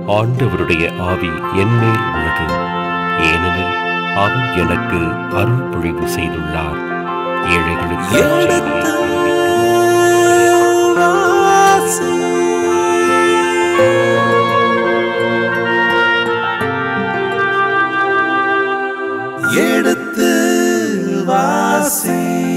ஆண்டவருடைய ஆவி என்மேல் உள்ளது ஏனெனில் அவர் எனக்கு அருள் பொழிவு செய்துள்ளார் ஏழைகளுக்கு எடுத்து வாசி. எடுத்து வாசி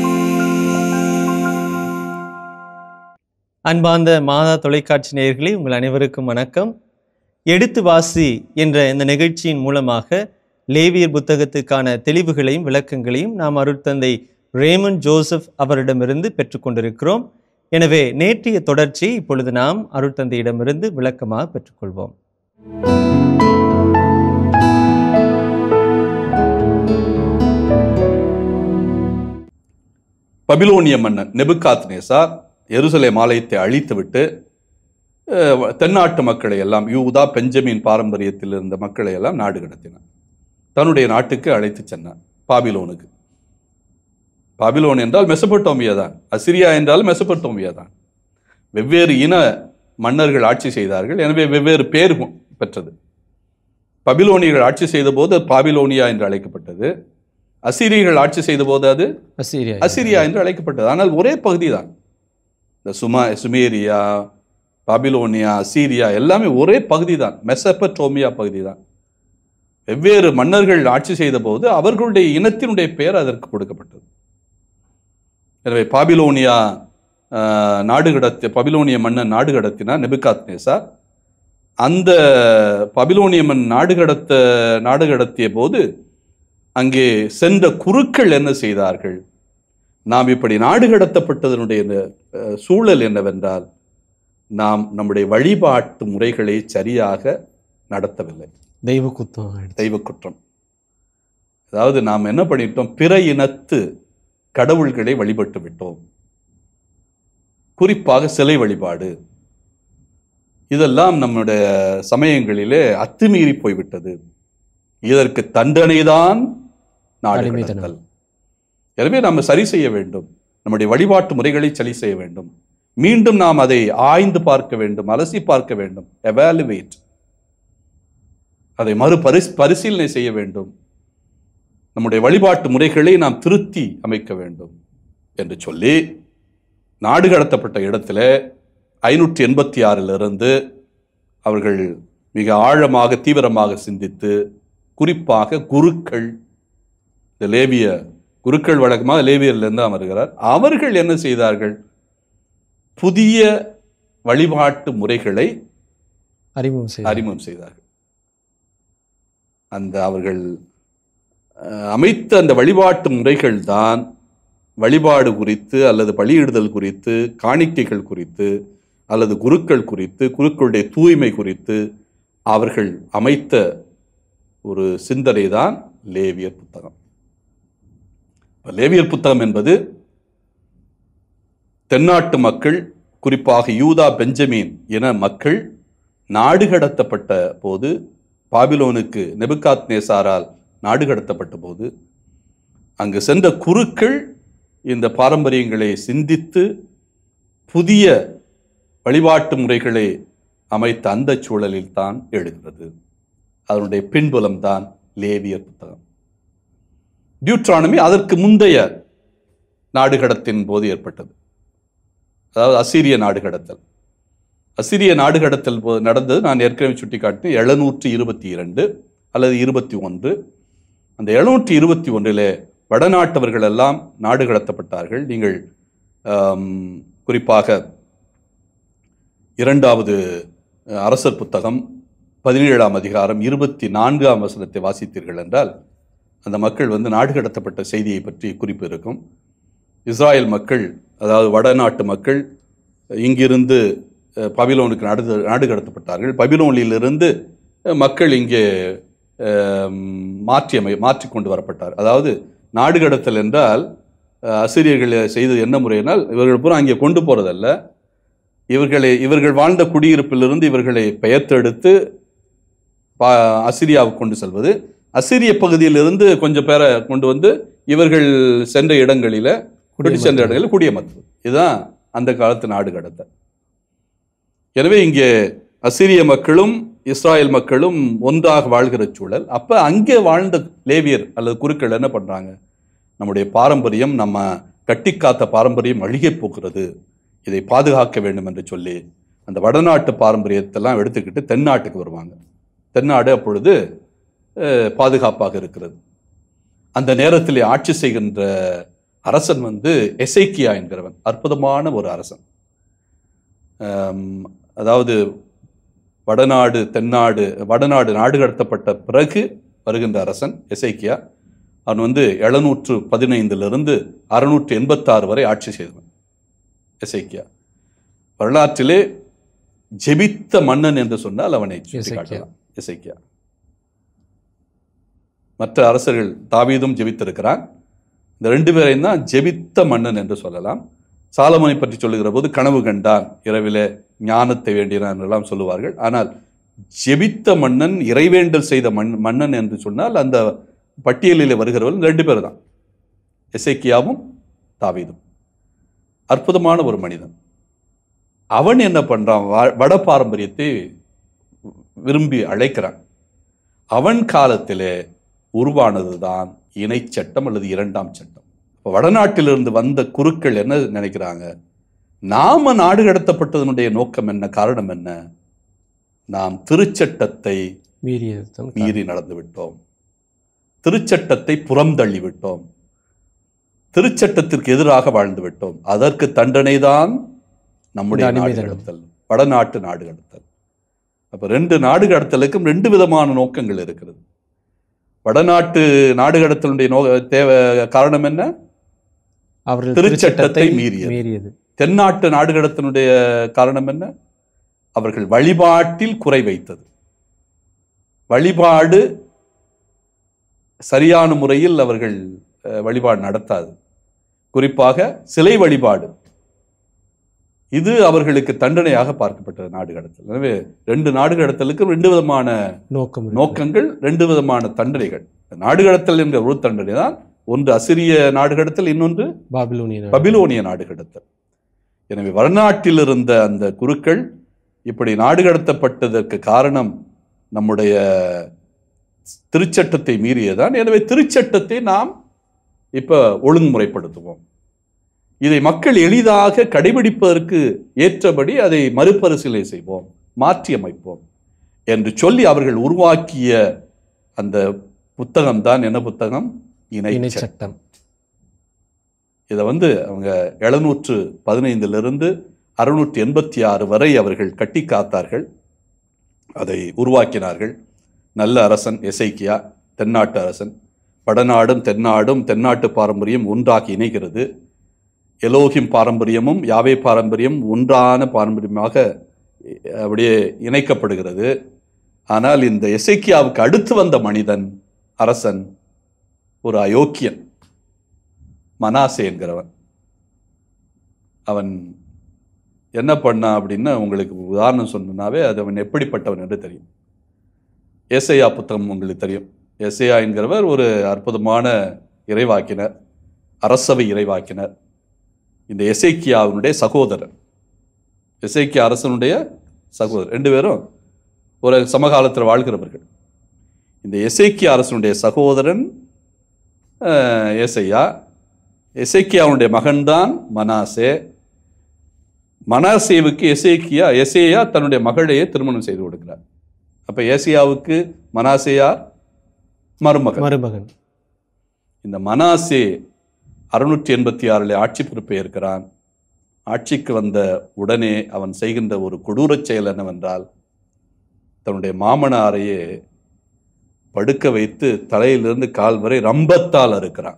அன்பார்ந்த மாதா தொலைக்காட்சி நேயர்களே உங்கள் அனைவருக்கும் வணக்கம் எடுத்து வாசி என்ற இந்த நிகழ்ச்சியின் மூலமாக லேவியர் புத்தகத்துக்கான தெளிவுகளையும் விளக்கங்களையும் நாம் அருட்தந்தை ரேமன் ஜோசப் அவரிடமிருந்து பெற்றுக்கொண்டிருக்கிறோம் எனவே நேற்றைய தொடர்ச்சியை இப்பொழுது நாம் அருட்தந்தையிடமிருந்து விளக்கமாக பெற்றுக்கொள்வோம் பபிலோனிய மன்னன் நெபுகாத் நேசார் எருசலேம் ஆலயத்தை அழித்துவிட்டு அஹ், தென்னாட்டு மக்களை எல்லாம் யூதா பெஞ்சமின் பாரம்பரியத்தில் இருந்த மக்களை எல்லாம் நாடு கடத்தினார் தன்னுடைய நாட்டுக்கு அழைத்து சென்னார் பாபிலோனுக்கு பாபிலோன் என்றால் மெசபட்டோமியா தான் அசிரியா என்றால் மெசபட்டோமியா தான் வெவ்வேறு இன மன்னர்கள் ஆட்சி செய்தார்கள் எனவே வெவ்வேறு பேர் கொ- பெற்றது பபிலோனியர்கள் ஆட்சி செய்தபோது அது பாபிலோனியா என்று அழைக்கப்பட்டது அசிரியர்கள் ஆட்சி செய்தபோது அது அசீரியா அசிரியா என்று அழைக்கப்பட்டது ஆனால் ஒரே பகுதி தான் இந்த சுமா சுமேரியா பாபிலோனியா அசீரியா எல்லாமே ஒரே பகுதி தான் மெசபட்டோமியா பகுதி தான் வெவ்வேறு மன்னர்கள் ஆட்சி செய்த போது அவர்களுடைய இனத்தினுடைய பெயர் அதற்கு கொடுக்கப்பட்டது எனவே பாபிலோனியா ஆஹ், நாடு கடத்தி பபிலோனிய மன்னன் நாடு கடத்தினா நெபுகாத் நேசார் அந்த பபிலோனிய மன் நாடு கடத்த நாடு கடத்திய போது அங்கே சென்ற குருக்கள் என்ன செய்தார்கள் நாம் இப்படி நாடு கடத்தப்பட்டதனுடைய அஹ், சூழல் என்னவென்றால் நாம் நம்முடைய வழிபாட்டு முறைகளை சரியாக நடத்தவில்லை தெய்வ குத்தம் ஆயிடுச்சு. தெய்வ குற்றம் அதாவது நாம் என்ன பண்ணிட்டோம் பிற இனத்து கடவுள்களை வழிபட்டு விட்டோம் குறிப்பாக சிலை வழிபாடு இதெல்லாம் நம்முடைய சமயங்களிலே அத்துமீறி போய்விட்டது இதற்கு தண்டனைதான் நாடு அடிமைத்தனம். கடத்தல் எனவே நாம் சரி செய்ய வேண்டும் நம்முடைய வழிபாட்டு முறைகளை சரி செய்ய வேண்டும் மீண்டும் நாம் அதை ஆய்ந்து பார்க்க வேண்டும் அலசி பார்க்க வேண்டும் எவாலுவேட் அதை மறு பரிஸ் பரிசீலனை செய்ய வேண்டும் நம்முடைய வழிபாட்டு முறைகளை நாம் திருத்தி அமைக்க வேண்டும் என்று சொல்லி நாடு கடத்தப்பட்ட இடத்துல ஐநூற்றி எண்பத்தி ஆறிலிருந்து அவர்கள் மிக ஆழமாக தீவிரமாக சிந்தித்து குறிப்பாக குருக்கள் இந்த லேவிய குருக்கள் வழக்கமாக லேவியர்லேருந்து அமர்கிறார் அவர்கள் என்ன செய்தார்கள் புதிய வழிபாட்டு முறைகளை அறிமுகம் செய்தார். அறிமுகம் செய்தார்கள் அந்த அவர்கள் அஹ், அமைத்த அந்த வழிபாட்டு முறைகள் தான் வழிபாடு குறித்து அல்லது பலியிடுதல் குறித்து காணிக்கைகள் குறித்து அல்லது குருக்கள் குறித்து குருக்களுடைய தூய்மை குறித்து அவர்கள் அமைத்த ஒரு சிந்தனை தான் லேவியர் புத்தகம் இப்ப லேவியர் புத்தகம் என்பது தென்னாட்டு மக்கள் குறிப்பாக யூதா பெஞ்சமின் என மக்கள் நாடு கடத்தப்பட்ட போது பாபிலோனுக்கு நெபுகாத் நேசாரால் நாடு கடத்தப்பட்ட போது அங்கு சென்ற குருக்கள் இந்த பாரம்பரியங்களை சிந்தித்து புதிய வழிபாட்டு முறைகளை அமைத்த அந்த சூழலில் தான் எழுகிறது அதனுடைய பின்புலம் தான் லேவியர் புத்தகம் டியூட்ரானமி அதற்கு முந்தைய நாடு கடத்தின் போது ஏற்பட்டது அதாவது அசீரிய நாடு கடத்தல் அசிரிய நாடு கடத்தல் போ- நடந்தது நான் ஏற்கனவே சுட்டிக்காட்டினேன் எழுநூற்றி இருபத்தி இரண்டு அல்லது இருபத்தி ஒன்று அந்த எழுநூற்றி இருபத்தி ஒன்றிலே வடநாட்டவர்கள் எல்லாம் நாடு கடத்தப்பட்டார்கள் நீங்கள் ஆம், குறிப்பாக இரண்டாவது அஹ், அரசர் புத்தகம் பதினேழாம் அதிகாரம் இருபத்தி நான்காம் வசனத்தை வாசித்தீர்கள் என்றால் அந்த மக்கள் வந்து நாடு கடத்தப்பட்ட செய்தியை பற்றி குறிப்பு இருக்கும் இஸ்ராயல் மக்கள் அதாவது வடநாட்டு மக்கள் இங்கிருந்து அஹ், பபிலோனுக்கு நாடு நாடு கடத்தப்பட்டார்கள் பபிலோனிலிருந்து அஹ், மக்கள் இங்கே அஹ், மாற்றி அமை மாற்றி கொண்டு வரப்பட்டார் அதாவது நாடு கடத்தல் என்றால் அஹ், அசிரியர்கள் செய்தது என்ன முறையினால் இவர்கள் பூரா அங்கே கொண்டு போறதல்ல இவர்களை இவர்கள் வாழ்ந்த குடியிருப்பிலிருந்து இவர்களை பெயர்த்தெடுத்து பா- அசிரியாவுக்கு கொண்டு செல்வது அசிரிய பகுதியிலிருந்து கொஞ்சம் பேரை கொண்டு வந்து இவர்கள் சென்ற இடங்களில குடி சென்ற இடங்களில் குடியமர்த்துவது இதுதான் அந்த காலத்து நாடு கடத்தல் எனவே இங்கே அசிரிய மக்களும் இஸ்ராயல் மக்களும் ஒன்றாக வாழ்கிற சூழல் அப்ப அங்கே வாழ்ந்த லேவியர் அல்லது குருக்கள் என்ன பண்றாங்க நம்முடைய பாரம்பரியம் நம்ம கட்டிக்காத்த பாரம்பரியம் அழுகி போகிறது இதை பாதுகாக்க வேண்டும் என்று சொல்லி அந்த வடநாட்டு பாரம்பரியத்தெல்லாம் எடுத்துக்கிட்டு தென்னாட்டுக்கு வருவாங்க தென்னாடு அப்பொழுது அஹ், பாதுகாப்பாக இருக்கிறது அந்த நேரத்தில் ஆட்சி செய்கின்ற அரசன் வந்து எசைக்கியா என்கிறவன் அற்புதமான ஒரு அரசன் ஆம், அதாவது வடநாடு தென்னாடு வடநாடு நாடு கடத்தப்பட்ட பிறகு வருகின்ற அரசன் எசைக்கியா அவன் வந்து எழுநூற்று பதினைந்திலிருந்து அறுநூற்று எண்பத்தாறு வரை ஆட்சி செய்தவன் எசைக்கியா வரலாற்றிலே ஜெபித்த மன்னன் என்று சொன்னால் அவனை சுட்டி எசேக்கியா. காட்டலாம் எசைக்கியா மற்ற அரசர்கள் தாவீதும் ஜெபித்திருக்கிறான் இந்த ரெண்டு பேரையும் தான் ஜெபித்த மன்னன் என்று சொல்லலாம் சாலமனை பற்றி சொல்லுகிற போது கனவு கண்டான் இரவிலே ஞானத்தை வேண்டினான் என்றெல்லாம் சொல்லுவார்கள் ஆனால் ஜெபித்த மன்னன் இறைவேண்டல் செய்த மன் மன்னன் என்று சொன்னால் அந்த பட்டியலில் வருகிறவர்கள் ரெண்டு பேர் தான் எசேக்கியாவும் தாவீதும் அற்புதமான ஒரு மனிதன் அவன் என்ன பண்றான் வ- வட பாரம்பரியத்தை விரும்பி அழைக்கிறான் அவன் காலத்திலே உருவானதுதான் இணை சட்டம் அல்லது இரண்டாம் சட்டம் இப்ப வடநாட்டிலிருந்து வந்த குருக்கள் என்ன நினைக்கிறாங்க நாம நாடு கடத்தப்பட்டதனுடைய நோக்கம் என்ன காரணம் என்ன நாம் திருச்சட்டத்தை மீறியது தான் மீறி நடந்து விட்டோம் திருச்சட்டத்தை புறந்தள்ளி விட்டோம் திருச்சட்டத்திற்கு எதிராக வாழ்ந்து விட்டோம் அதற்கு தண்டனை தான் நம்முடைய இந்த நாடு அடிமைத்தனம். கடத்தல் வடநாட்டு நாடு கடத்தல் அப்ப ரெண்டு நாடு கடத்தலுக்கும் ரெண்டு விதமான நோக்கங்கள் இருக்கிறது வடநாட்டு நாடு கடத்தலுடைய நோ தேவை காரணம் என்ன அவர்கள் திருச்சட்டத்தை மீறியது. மீறியது தென்னாட்டு நாடு கடத்தலுடைய காரணம் என்ன அவர்கள் வழிபாட்டில் குறை வைத்தது வழிபாடு சரியான முறையில் அவர்கள் அஹ், வழிபாடு நடத்தாது குறிப்பாக சிலை வழிபாடு இது அவர்களுக்கு தண்டனையாக பார்க்கப்பட்டது நாடு கடத்தல் எனவே ரெண்டு நாடு கடத்தலுக்கும் ரெண்டு விதமான நோக்கம் இருக்கு. நோக்கங்கள் ரெண்டு விதமான தண்டனைகள் நாடு கடத்தல் என்கிற ஒரு தண்டனை தான் ஒன்று அசிரிய நாடு கடத்தல் இன்னொன்று பாபிலோனிய நாடு. பபிலோனிய நாடு கடத்தல் எனவே வடநாட்டில் இருந்த அந்த குருக்கள் இப்படி நாடு கடத்தப்பட்டதற்கு காரணம் நம்முடைய திருச்சட்டத்தை மீறியதான் எனவே திருச்சட்டத்தை நாம் இப்ப ஒழுங்குமுறைப்படுத்துவோம் இதை மக்கள் எளிதாக கடைபிடிப்பதற்கு ஏற்றபடி அதை மறுபரிசீலனை செய்வோம் மாற்றி அமைப்போம் என்று சொல்லி அவர்கள் உருவாக்கிய அந்த புத்தகம் தான் என்ன புத்தகம் இணை இணை சட்டம். சட்டம் இதை வந்து அவங்க எழுநூற்று பதினைந்திலிருந்து அறுநூற்றி எண்பத்தி ஆறு வரை அவர்கள் கட்டி காத்தார்கள் அதை உருவாக்கினார்கள் நல்ல அரசன் எசைக்கியா தென்னாட்டு அரசன் வடநாடும் தென்னாடும் தென்னாட்டு பாரம்பரியம் ஒன்றாகி இணைகிறது எலோகிம் பாரம்பரியமும் யாவே பாரம்பரியம் ஒன்றான பாரம்பரியமாக அப்படியே இணைக்கப்படுகிறது ஆனால் இந்த எசைக்கியாவுக்கு அடுத்து வந்த மனிதன் அரசன் ஒரு அயோக்கியன் மனாசே என்கிறவன் அவன் என்ன பண்ணான் அப்படின்னா உங்களுக்கு உதாரணம் சொன்னாவே அது அவன் எப்படிப்பட்டவன் என்று தெரியும் ஏசையா புத்தகம் உங்களுக்கு தெரியும் ஏசையா என்கிறவர் ஒரு அற்புதமான இறைவாக்கினர் அரசவை இறைவாக்கினர் இந்த எசேக்கியாவினுடைய சகோதரர் எசேக்கியா அரசனுடைய சகோதரர் ரெண்டு பேரும் ஒரு சமகாலத்தில் வாழ்கிறவர்கள் இந்த எசேக்கியா அரசனுடைய சகோதரன் அஹ், ஏசையா எசேக்கியாவுடைய மகன்தான் மனாசே மனாசேவுக்கு எசேக்கியா எசேயா தன்னுடைய மகளையே திருமணம் செய்து கொடுக்கிறார் அப்ப ஏசியாவுக்கு மனாசேயார் மருமகன் மருமகன் இந்த மனாசே அறுநூற்றி எண்பத்தி ஆறில் ஆட்சி பொறுப்பை இருக்கிறான் ஆட்சிக்கு வந்த உடனே அவன் செய்கின்ற ஒரு கொடூரச் செயல் என்னவென்றால் தன்னுடைய மாமனாரையே படுக்க வைத்து தலையிலிருந்து கால் வரை ரம்பத்தால் அறுக்கிறான்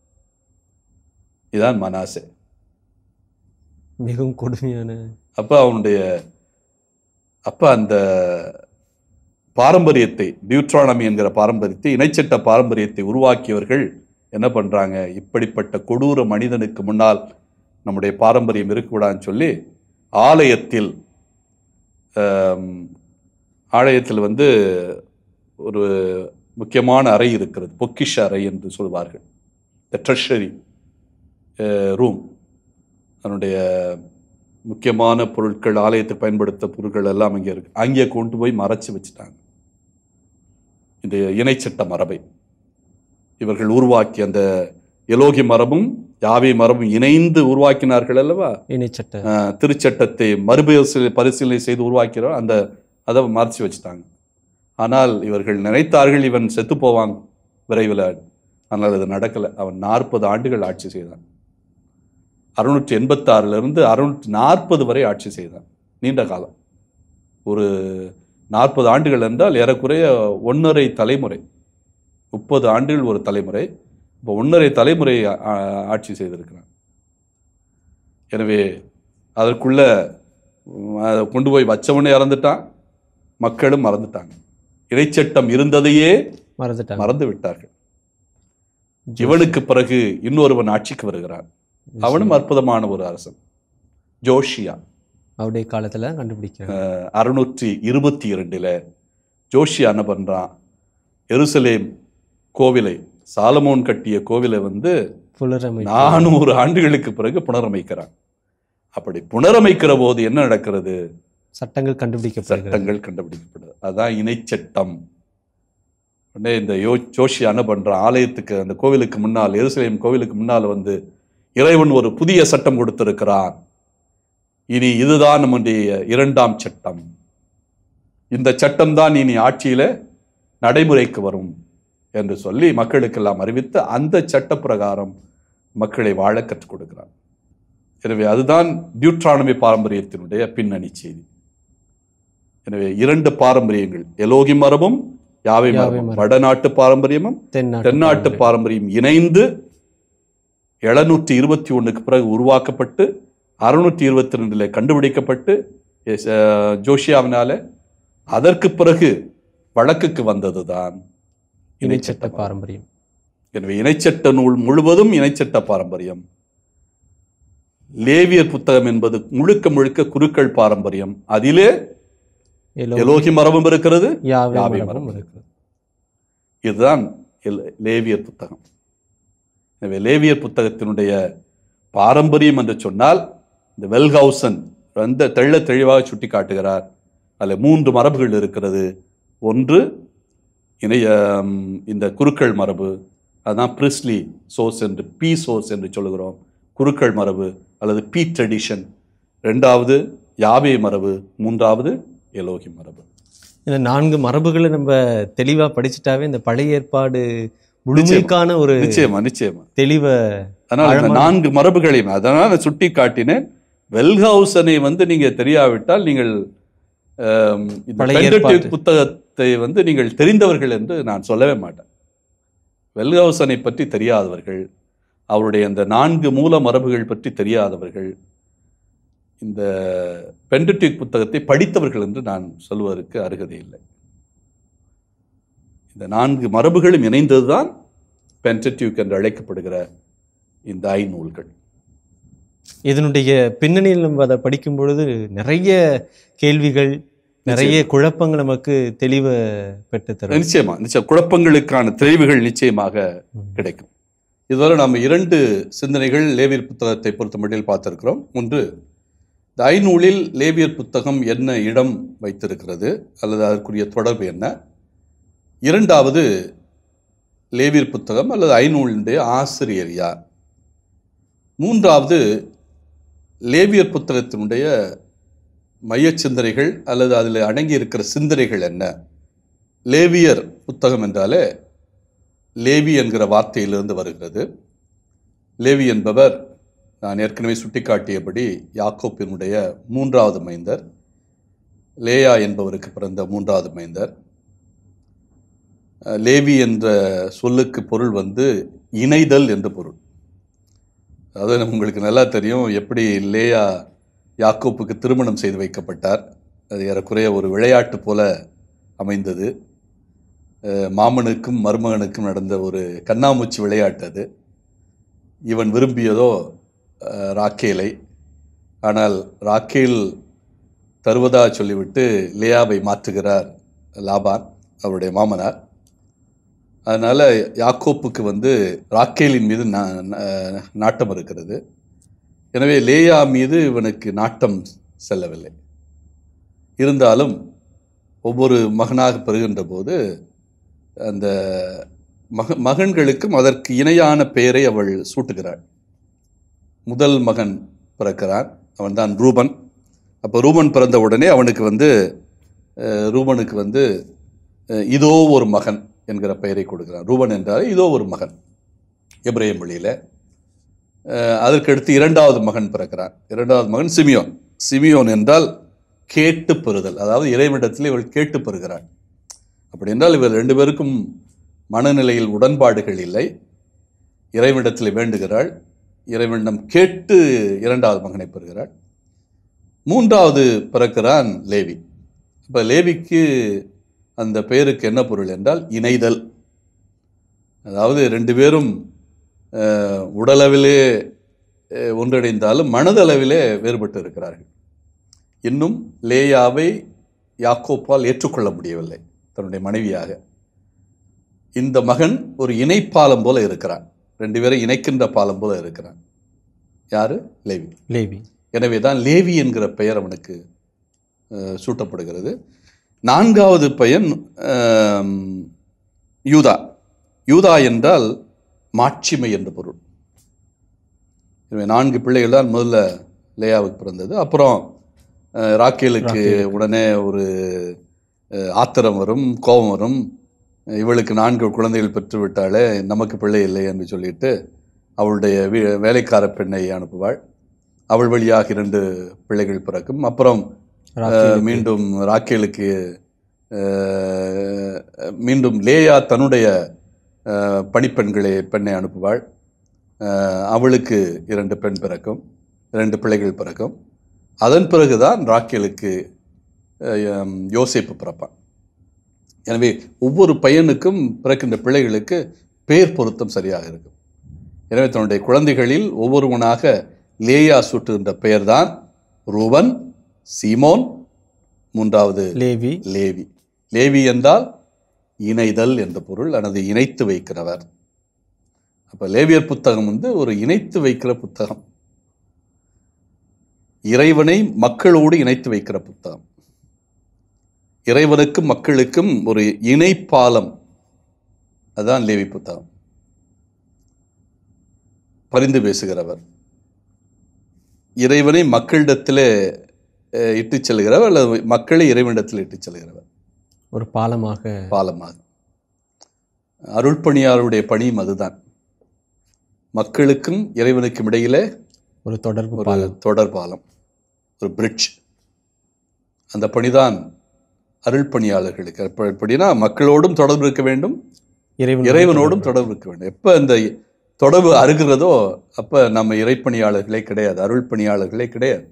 இதான் மனாசே மிகவும் கொடுமையான அப்ப அவனுடைய அப்ப அந்த பாரம்பரியத்தை டியூட்ரானமி என்கிற பாரம்பரியத்தை இணைச்சட்ட பாரம்பரியத்தை உருவாக்கியவர்கள் என்ன பண்றாங்க இப்படிப்பட்ட கொடூர மனிதனுக்கு முன்னால் நம்முடைய பாரம்பரியம் இருக்கக்கூடாதுன்னு சொல்லி ஆலயத்தில் ஆம், ஆலயத்தில் வந்து ஒரு முக்கியமான அறை இருக்கிறது பொக்கிஷ அறை என்று சொல்வார்கள் த ட்ரெஷரி ரூம் அதனுடைய முக்கியமான பொருட்கள் ஆலயத்துக்கு பயன்படுத்த பொருட்கள் எல்லாம் அங்கே இருக்கு அங்கே கொண்டு போய் மறைச்சு வச்சுட்டாங்க இந்த இணைச்சட்ட மரபை இவர்கள் உருவாக்கி அந்த எலோகி மரபும் யாவை மரபும் இணைந்து உருவாக்கினார்கள் அல்லவா இணைச்சட்ட அஹ், திருச்சட்டத்தை மறுபரிசீலனை பரிசீலனை செய்து உருவாக்கிறோம் அந்த அதை மறைச்சு வச்சுட்டாங்க ஆனால் இவர்கள் நினைத்தார்கள் இவன் செத்து போவான் விரைவில் ஆனால் அது நடக்கலை அவன் நாற்பது ஆண்டுகள் ஆட்சி செய்தான் அறுநூற்றி எண்பத்தாறிலிருந்து அறுநூற்றி நாற்பது வரை ஆட்சி செய்தான் நீண்ட காலம் ஒரு நாற்பது ஆண்டுகள் என்றால் ஏறக்குறைய ஒன்றரை தலைமுறை முப்பது ஆண்டுகள் ஒரு தலைமுறை இப்போ ஒன்றரை தலைமுறை ஆ- ஆட்சி செய்திருக்கிறான் எனவே அதற்குள்ள உம், அதை கொண்டு போய் வச்சவனே இறந்துட்டான் மக்களும் மறந்துட்டாங்க இறைச்சட்டம் இருந்ததையே மறந்துட்டாங்க மறந்து விட்டார்கள் இவனுக்கு பிறகு இன்னொருவன் ஆட்சிக்கு வருகிறான் அவனும் அற்புதமான ஒரு அரசன் ஜோஷியா அவருடைய காலத்துல கண்டுபிடிக்கிறாங்க அறுநூற்றி இருபத்தி இரண்டுல ஜோஷியா என்ன பண்றான் எருசலேம் கோவிலை சாலமோன் கட்டிய கோவிலை வந்து புலரமை நானூறு ஆண்டுகளுக்கு பிறகு புனரமைக்கிறான் அப்படி புனரமைக்கிற போது என்ன நடக்கிறது சட்டங்கள் கண்டுபிடிக்கப்படுகிறது சட்டங்கள் கண்டுபிடிக்கப்படுது அதான் இணைச்சட்டம் உடனே இந்த யோ ஜோஷி என்ன பண்றான் ஆலயத்துக்கு அந்த கோவிலுக்கு முன்னால் எருசலேம் கோவிலுக்கு முன்னால் வந்து இறைவன் ஒரு புதிய சட்டம் கொடுத்திருக்கிறான் இனி இதுதான் நம்முடைய இரண்டாம் சட்டம் இந்த சட்டம் தான் இனி ஆட்சியில நடைமுறைக்கு வரும் என்று சொல்லி மக்களுக்கெல்லாம் அறிவித்து அந்த சட்ட பிரகாரம் மக்களை வாழ கற்றுக் கொடுக்கிறான் எனவே அதுதான் டியூட்ரானமி பாரம்பரியத்தினுடைய பின்னணி செய்தி எனவே இரண்டு பாரம்பரியங்கள் எலோகி மரபும் யாவை யாவை மரபும் மரபும். வடநாட்டு பாரம்பரியமும் தென்னாட்டு தென்னாட்டு பாரம்பரியம். பாரம்பரியம் இணைந்து எழுநூற்றி இருபத்தி ஒண்ணுக்கு பிறகு உருவாக்கப்பட்டு அறுநூற்றி இருபத்தி ரெண்டுல கண்டுபிடிக்கப்பட்டு எஸ், அஹ், ஜோஷியாவினால அதற்கு பிறகு வழக்குக்கு வந்ததுதான் இணைச்சட்ட பாரம்பரியம் எனவே இணைச்சட்ட நூல் முழுவதும் இணைச்சட்ட பாரம்பரியம் லேவியர் புத்தகம் என்பது முழுக்க முழுக்க குருக்கள் பாரம்பரியம் அதிலே எலோ- எலோகி மரபும் இருக்கிறது யாவை யாவை மரபும் மரபும் இருக்கு இதுதான் எல்- லேவியர் புத்தகம் எனவே லேவியர் புத்தகத்தினுடைய பாரம்பரியம் என்று சொன்னால் இந்த வெல்ஹவுசன் அந்த தெள்ள தெளிவாக சுட்டி காட்டுகிறார் அதில் மூன்று மரபுகள் இருக்கிறது ஒன்று இணைய ம், இந்த குருக்கள் மரபு அதான் பிரிஸ்லி சோர்ஸ் என்று பி சோர்ஸ் என்று சொல்லுகிறோம் குருக்கள் மரபு அல்லது பி ட்ரெடிஷன் ரெண்டாவது யாவே மரபு மூன்றாவது எலோகி மரபு இந்த நான்கு மரபுகளை நம்ம தெளிவா படிச்சுட்டாவே இந்த பழைய ஏற்பாடு முழுமைக்கான ஒரு நிச்சயமா நிச்சயமா தெளிவை அதனால இந்த ஆழமான- நான்கு மரபுகளையும் அதனால சுட்டி காட்டினேன் வெல்ஹவுசனை வந்து நீங்க தெரியாவிட்டால் நீங்கள் ஆம், இந்த பழைய பெண்டடிக் ஏற்பாட்டு. புத்தகத்தை வந்து நீங்கள் தெரிந்தவர்கள் என்று நான் சொல்லவே மாட்டேன் வெல்ஹவுசனை பற்றி தெரியாதவர்கள் அவருடைய அந்த நான்கு மூல மரபுகள் பற்றி தெரியாதவர்கள் இந்த பெண்டடிக் புத்தகத்தை படித்தவர்கள் என்று நான் சொல்வதற்கு அருகதை இல்லை இந்த நான்கு மரபுகளும் இணைந்ததுதான் பென்டடியூக் என்று அழைக்கப்படுகிற இந்த ஐநூல்கள் இதனுடைய பின்னணியில் நம்ம அதை படிக்கும் பொழுது நிறைய கேள்விகள் நிறைய குழப்பங்கள் நமக்கு தெளிவை பெற்று தரும் நிச்சயமா நிச்சயம் குழப்பங்களுக்கான தெளிவுகள் நிச்சயமாக கிடைக்கும் இதுவரை நாம் இரண்டு சிந்தனைகள் லேவியர் புத்தகத்தை பொறுத்தமட்டில் பார்த்திருக்கிறோம் ஒன்று இந்த ஐநூலில் லேவியர் புத்தகம் என்ன இடம் வைத்திருக்கிறது அல்லது அதற்குரிய தொடர்பு என்ன இரண்டாவது லேவியர் புத்தகம் அல்லது ஐநூலினுடைய ஆசிரியர் யார் மூன்றாவது லேவியர் புத்தகத்தினுடைய மையச் சிந்தனைகள் அல்லது அதில் அடங்கி இருக்கிற சிந்தனைகள் என்ன லேவியர் புத்தகம் என்றாலே லேவி என்கிற வார்த்தையிலிருந்து வருகிறது லேவி என்பவர் நான் ஏற்கனவே சுட்டிக்காட்டியபடி யாக்கோப்பினுடைய மூன்றாவது மைந்தர் லேயா என்பவருக்கு பிறந்த மூன்றாவது மைந்தர் அஹ், லேவி என்ற சொல்லுக்கு பொருள் வந்து இணைதல் என்று பொருள் அதாவது உங்களுக்கு நல்லா தெரியும் எப்படி லேயா யாக்கோப்புக்கு திருமணம் செய்து வைக்கப்பட்டார் அது ஏறக்குறைய ஒரு விளையாட்டு போல அமைந்தது அஹ் மாமனுக்கும் மருமகனுக்கும் நடந்த ஒரு கண்ணாமூச்சி விளையாட்டு அது இவன் விரும்பியதோ அஹ், ராக்கேலை ஆனால் ராக்கேல் தருவதா சொல்லிவிட்டு லேயாவை மாற்றுகிறார் லாபான் அவருடைய மாமனார் அதனால் யாக்கோப்புக்கு வந்து ராக்கேலின் மீது நா- நா- நாட்டம் இருக்கிறது எனவே லேயா மீது இவனுக்கு நாட்டம் செல்லவில்லை இருந்தாலும் ஒவ்வொரு மகனாக பெறுகின்ற போது அந்த மக மகன்களுக்கும் அதற்கு இணையான பெயரை அவள் சூட்டுகிறாள் முதல் மகன் பிறக்கிறான் அவன்தான் ரூபன் அப்போ ரூபன் பிறந்த உடனே அவனுக்கு வந்து அஹ், ரூபனுக்கு வந்து அஹ், இதோ ஒரு மகன் என்கிற பெயரை கொடுக்கிறான் ரூபன் என்றால் இதோ ஒரு மகன் எப்ரேய மொழியில் அதற்கடுத்து இரண்டாவது மகன் பிறக்கிறான் இரண்டாவது மகன் சிமியோன் சிமியோன் என்றால் கேட்டு பெறுதல் அதாவது இறைவனிடத்தில் இவள் கேட்டு பெறுகிறாள் அப்படி என்றால் இவர் ரெண்டு பேருக்கும் மனநிலையில் உடன்பாடுகள் இல்லை இறைவனிடத்தில் வேண்டுகிறாள் இறைவனிடம் கேட்டு இரண்டாவது மகனை பெறுகிறாள் மூன்றாவது பிறக்கிறான் லேவி இப்போ லேவிக்கு அந்த பெயருக்கு என்ன பொருள் என்றால் இணைதல் அதாவது ரெண்டு பேரும் அஹ், உடலளவிலே அஹ், ஒன்றிணைந்தாலும் மனதளவிலே வேறுபட்டு இருக்கிறார்கள் இன்னும் லேயாவை யாக்கோப்பால் ஏற்றுக்கொள்ள முடியவில்லை தன்னுடைய மனைவியாக இந்த மகன் ஒரு இணைப்பாலம் போல இருக்கிறான் ரெண்டு பேரை இணைக்கின்ற பாலம் போல இருக்கிறான் யாரு லேவி லேவி எனவே தான் லேவி என்கிற பெயர் அவனுக்கு அஹ், சூட்டப்படுகிறது நான்காவது பையன் ஆம், யூதா யூதா என்றால் மாட்சிமை என்று பொருள் எனவே நான்கு பிள்ளைகள் தான் முதல்ல லேயாவுக்கு பிறந்தது அப்புறம் அஹ், ராக்கேலுக்கு உடனே ஒரு அஹ், ஆத்திரம் வரும் கோபம் வரும் இவளுக்கு நான்கு குழந்தைகள் பெற்று விட்டாலே நமக்கு பிள்ளை இல்லை என்று சொல்லிட்டு அவளுடைய வீ- வேலைக்கார பெண்ணை அனுப்புவாள் அவள் வழியாக இரண்டு பிள்ளைகள் பிறக்கும் அப்புறம் அஹ், மீண்டும் ராக்கேலுக்கு அஹ், மீண்டும் லேயா தன்னுடைய அஹ், பணிப்பெண்களை பெண்ணை அனுப்புவாள் அஹ், அவளுக்கு இரண்டு பெண் பிறக்கும் இரண்டு பிள்ளைகள் பிறக்கும் அதன் பிறகுதான் ராக்கேலுக்கு அஹ், எம், யோசேப்பு பிறப்பான் எனவே ஒவ்வொரு பையனுக்கும் பிறக்கின்ற பிள்ளைகளுக்கு பேர் பொருத்தம் சரியாக இருக்கும் எனவே தன்னுடைய குழந்தைகளில் ஒவ்வொருவனாக லேயா சுட்டுகின்ற பெயர்தான் ரூபன் சீமோன் மூன்றாவது லேவி லேவி லேவி என்றால் இணைதல் என்ற பொருள் அல்லது இணைத்து வைக்கிறவர் அப்ப லேவியர் புத்தகம் வந்து ஒரு இணைத்து வைக்கிற புத்தகம் இறைவனை மக்களோடு இணைத்து வைக்கிற புத்தகம் இறைவனுக்கும் மக்களுக்கும் ஒரு இணைப்பாலம் அதான் லேவி புத்தகம் பரிந்து பேசுகிறவர் இறைவனை மக்களிடத்திலே அஹ், இட்டுச் செல்கிறவர் அல்லது மக்களை இறைவனிடத்தில் இட்டுச் செல்கிறவர் ஒரு பாலமாக பாலமாக அருள்பணியாளருடைய பணியும் அதுதான் மக்களுக்கும் இறைவனுக்கும் இடையிலே ஒரு தொடர்பு ஒரு பாலம் தொடர் பாலம் ஒரு பிரிட்ஜ் அந்த பணிதான் அருள் பணியாளர்களுக்கு எப்ப- எப்படின்னா மக்களோடும் தொடர்பு இருக்க வேண்டும் இறைவன் இறைவனோடும் தொடர்பு இருக்க வேண்டும் எப்ப இந்த தொடர்பு அருகிறதோ அப்ப நம்ம இறைப்பணியாளர்களே கிடையாது அருள் பணியாளர்களே கிடையாது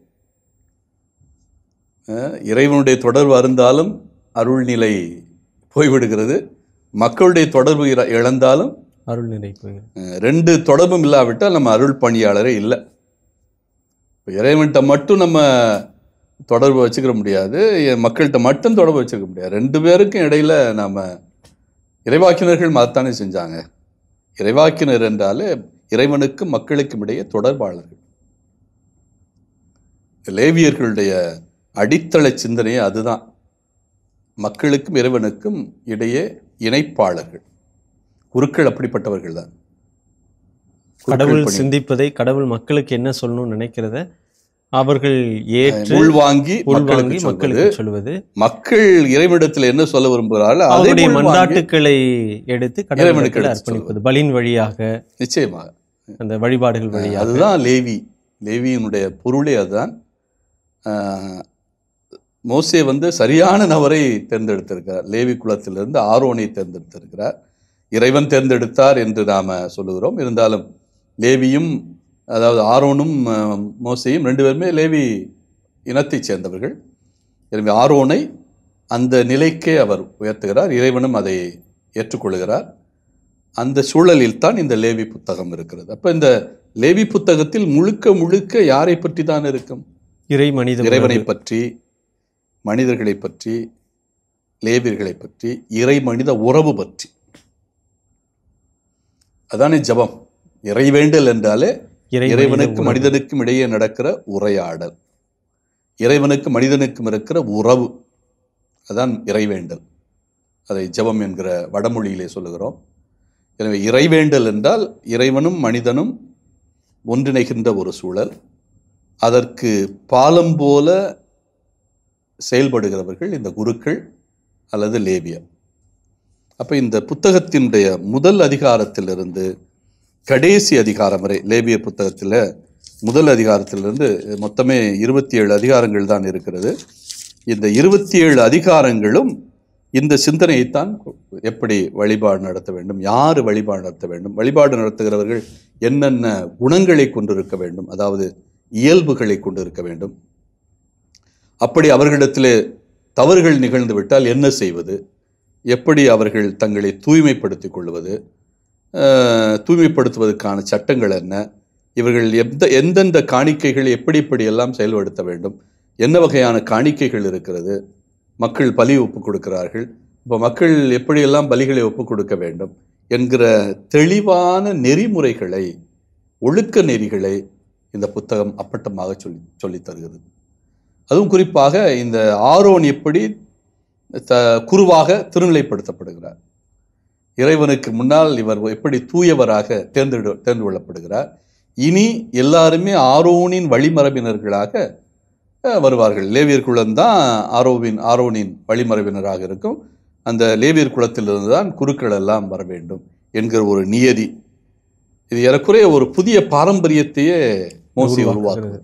அஹ் இறைவனுடைய தொடர்பு அருந்தாலும் அருள்நிலை போய்விடுகிறது மக்களுடைய தொடர்பு இர- இழந்தாலும் அருள் நிறை போகிறது அஹ் ரெண்டு தொடர்பும் இல்லாவிட்டால் நம்ம அருள் பணியாளரே இல்லை இப்போ இறைவன்கிட்ட மட்டும் நம்ம தொடர்பு வச்சுக்கிற முடியாது எ- மக்கள்கிட்ட மட்டும் தொடர்பு வச்சுக்க முடியாது ரெண்டு பேருக்கும் இடையில நாம இறைவாக்கினர்கள் அதைத்தானே செஞ்சாங்க இறைவாக்கினர் என்றாலே இறைவனுக்கும் மக்களுக்கும் இடையே தொடர்பாளர்கள் லேவியர்களுடைய அடித்தள சிந்தனையே அதுதான் மக்களுக்கும் இறைவனுக்கும் இடையே இணைப்பாளர்கள் குருக்கள் அப்படிப்பட்டவர்கள் தான் கடவுள் சிந்திப்பதை கடவுள் மக்களுக்கு என்ன சொல்லணும்னு நினைக்கிறத அவர்கள் ஏற்று உள்வாங்கி உள்வாங்கி மக்களுக்கு சொல்வது மக்களுக்கு சொல்வது மக்கள் இறைவனிடத்தில் என்ன சொல்ல விரும்புகிறார்கள் அதை அவருடைய உள்வாங்கி- மன்றாட்டுக்களை எடுத்து இறைவனுக்கு கடவுளுக்கு எடுத்து அர்ப்பணிப்பது பலின் வழியாக நிச்சயமாக அந்த வழிபாடுகள் வழியாக அதுதான் லேவி லேவியினுடைய பொருளே அதுதான் ஆஹ், மோசே வந்து சரியான நபரை தேர்ந்தெடுத்திருக்கிறார் லேவி குலத்திலிருந்து ஆரோனை தேர்ந்தெடுத்திருக்கிறார் இறைவன் தேர்ந்தெடுத்தார் என்று நாம சொல்லுகிறோம் இருந்தாலும் லேவியும் அதாவது ஆரோனும் ஆஹ், மோசேயும் ரெண்டு பேருமே லேவி இனத்தைச் சேர்ந்தவர்கள் எனவே ஆரோனை அந்த நிலைக்கே அவர் உயர்த்துகிறார் இறைவனும் அதை ஏற்றுக்கொள்கிறார் அந்த சூழலில் தான் இந்த லேவி புத்தகம் இருக்கிறது அப்ப இந்த லேவி புத்தகத்தில் முழுக்க முழுக்க யாரை பற்றி தான் இருக்கும் இறை மனித இறைவனை உறவு. பற்றி மனிதர்களை பற்றி லேவியர்களை பற்றி இறை மனித உறவு பற்றி அதானே ஜபம் இறைவேண்டல் என்றாலே இறை இறைவனுக்கு மனித மனிதனுக்கும் இடையே நடக்கிற உரையாடல் இறைவனுக்கு மனிதனுக்கும் இருக்கிற உறவு அதான் இறைவேண்டல் அதை ஜெபம் என்கிற வடமொழியிலே சொல்லுகிறோம் எனவே இறைவேண்டல் என்றால் இறைவனும் மனிதனும் ஒன்றிணைகின்ற ஒரு சூழல் அதற்கு பாலம் போல செயல்படுகிறவர்கள் இந்த குருக்கள் அல்லது லேவியர் அப்போ இந்த புத்தகத்தினுடைய முதல் அதிகாரத்திலிருந்து கடைசி அதிகாரம் வரை லேபிய புத்தகத்தில் முதல் அதிகாரத்திலிருந்து மொத்தமே இருபத்தி ஏழு அதிகாரங்கள் தான் இருக்கிறது இந்த இருபத்தி ஏழு அதிகாரங்களும் இந்த சிந்தனையைத்தான் எப்படி வழிபாடு நடத்த வேண்டும் யார் வழிபாடு நடத்த வேண்டும் வழிபாடு நடத்துகிறவர்கள் என்னென்ன குணங்களை கொண்டிருக்க வேண்டும் அதாவது இயல்புகளை கொண்டிருக்க வேண்டும் அப்படி அவர்களிடத்திலே தவறுகள் நிகழ்ந்து விட்டால் என்ன செய்வது எப்படி அவர்கள் தங்களை தூய்மைப்படுத்திக் கொள்வது அஹ், தூய்மைப்படுத்துவதற்கான சட்டங்கள் என்ன இவர்கள் எந்த எந்தெந்த காணிக்கைகள் எப்படி எப்படி எல்லாம் செயல்படுத்த வேண்டும் என்ன வகையான காணிக்கைகள் இருக்கிறது மக்கள் பலி ஒப்புக் கொடுக்கிறார்கள் இப்போ மக்கள் எப்படியெல்லாம் பலிகளை ஒப்புக் கொடுக்க வேண்டும் என்கிற தெளிவான நெறிமுறைகளை ஒழுக்க நெறிகளை இந்த புத்தகம் அப்பட்டமாக சொல்லி சொல்லித் தருகிறது அதுவும் குறிப்பாக இந்த ஆரோன் எப்படி த குருவாக திருநிலைப்படுத்தப்படுகிறார் இறைவனுக்கு முன்னால் இவர் எப்படி தூயவராக தேர்ந்தெடு தேர்ந்து கொள்ளப்படுகிறார் இனி எல்லாருமே ஆரோனின் வழிமரபினர்களாக அஹ், வருவார்கள் லேவியர் குலம் தான் ஆரோவின் ஆரோனின் வழிமரபினராக இருக்கும் அந்த லேவியர் குலத்திலிருந்து தான் குருக்கள் எல்லாம் வர வேண்டும் என்கிற ஒரு நியதி இது ஏறக்குறைய ஒரு புதிய பாரம்பரியத்தையே மோசி உருவாக்குது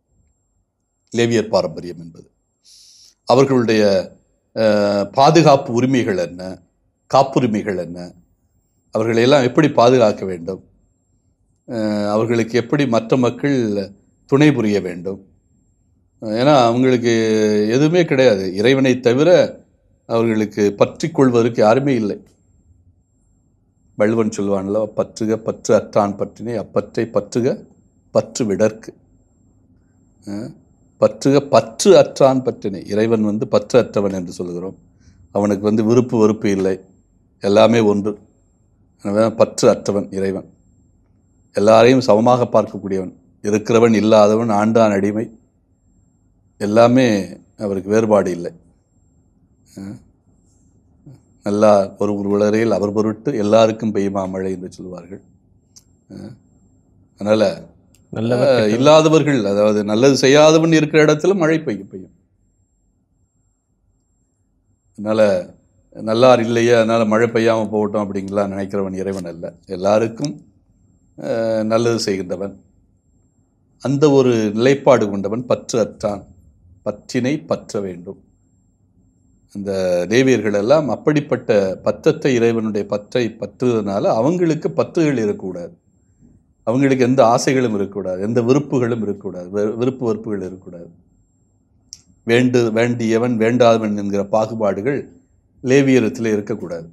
லேவியர் பாரம்பரியம் என்பது அவர்களுடைய அஹ், பாதுகாப்பு உரிமைகள் என்ன காப்புரிமைகள் என்ன அவர்களை எல்லாம் எப்படி பாதுகாக்க வேண்டும் அஹ், அவர்களுக்கு எப்படி மற்ற மக்கள் துணை புரிய வேண்டும் ஏன்னா அவங்களுக்கு எதுவுமே கிடையாது இறைவனை தவிர அவர்களுக்கு பற்றி கொள்வதற்கு யாருமே இல்லை வள்ளுவன் சொல்லுவான்ல பற்றுக பற்று அற்றான் பற்றினை அப்பற்றை பற்றுக பற்று விடற்கு அஹ், பற்றுக பற்று அற்றான் பற்றினை இறைவன் வந்து பற்று அற்றவன் என்று சொல்லுகிறோம் அவனுக்கு வந்து விருப்பு வெறுப்பு இல்லை எல்லாமே ஒன்று எனவே பற்று அற்றவன் இறைவன் எல்லாரையும் சமமாக பார்க்கக்கூடியவன் இருக்கிறவன் இல்லாதவன் ஆண்டான் அடிமை எல்லாமே அவருக்கு வேறுபாடு இல்லை அஹ், நல்லா ஒரு ஒரு உலரையில் அவர் பொருட்டு எல்லாருக்கும் பெய்யுமா மழை என்று சொல்லுவார்கள் அஹ், அதனால நல்லவர் அஹ், இல்லாதவர்கள் அதாவது நல்லது செய்யாதவன் இருக்கிற இடத்துல மழை பெய்யும் பெய்யும் அதனால நல்லார் இல்லையே அதனால மழை பெய்யாமல் போகட்டும் அப்படிங்கலாம் நினைக்கிறவன் இறைவன் அல்ல எல்லாருக்கும் அஹ், நல்லது செய்கின்றவன் அந்த ஒரு நிலைப்பாடு கொண்டவன் பற்று அற்றான் பற்றினை பற்ற வேண்டும் அந்த தேவியர்கள் எல்லாம் அப்படிப்பட்ட பற்றத்தை இறைவனுடைய பற்றை பற்றுவதனால அவங்களுக்கு பற்றுகள் இருக்கக்கூடாது அவங்களுக்கு எந்த ஆசைகளும் இருக்கக்கூடாது எந்த விருப்புகளும் இருக்கக்கூடாது வெ- விருப்பு வெறுப்புகள் இருக்கக்கூடாது வேண்டு வேண்டியவன் வேண்டாதவன் என்கிற பாகுபாடுகள் லேவியரத்தில் இருக்கக்கூடாது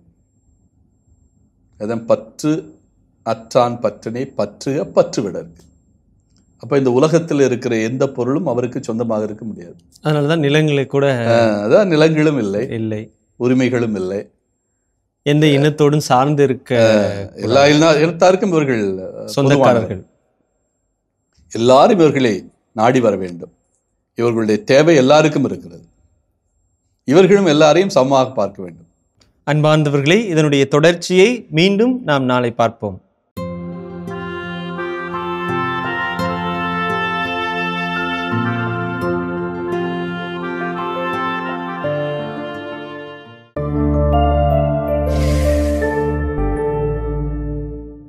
அதான் பற்று அற்றான் பற்றினை பற்றுக பற்று விடற்கு அப்போ இந்த உலகத்தில் இருக்கிற எந்த பொருளும் அவருக்கு சொந்தமாக இருக்க முடியாது அதனால தான் நிலங்களை கூட அஹ் அதான் நிலங்களும் இல்லை இல்லை உரிமைகளும் இல்லை எந்த இனத்தோடும் சார்ந்து இருக்க எல்லா இன- இனத்தாருக்கும் இவர்கள் அஹ், பொதுவானவர். சொந்தக்காரர்கள் எல்லாரும் இவர்களை நாடி வர வேண்டும் இவர்களுடைய தேவை எல்லாருக்கும் இருக்கிறது இவர்களும் எல்லாரையும் சமமாக பார்க்க வேண்டும் அன்பார்ந்தவர்களே இதனுடைய தொடர்ச்சியை மீண்டும் நாம் நாளை பார்ப்போம்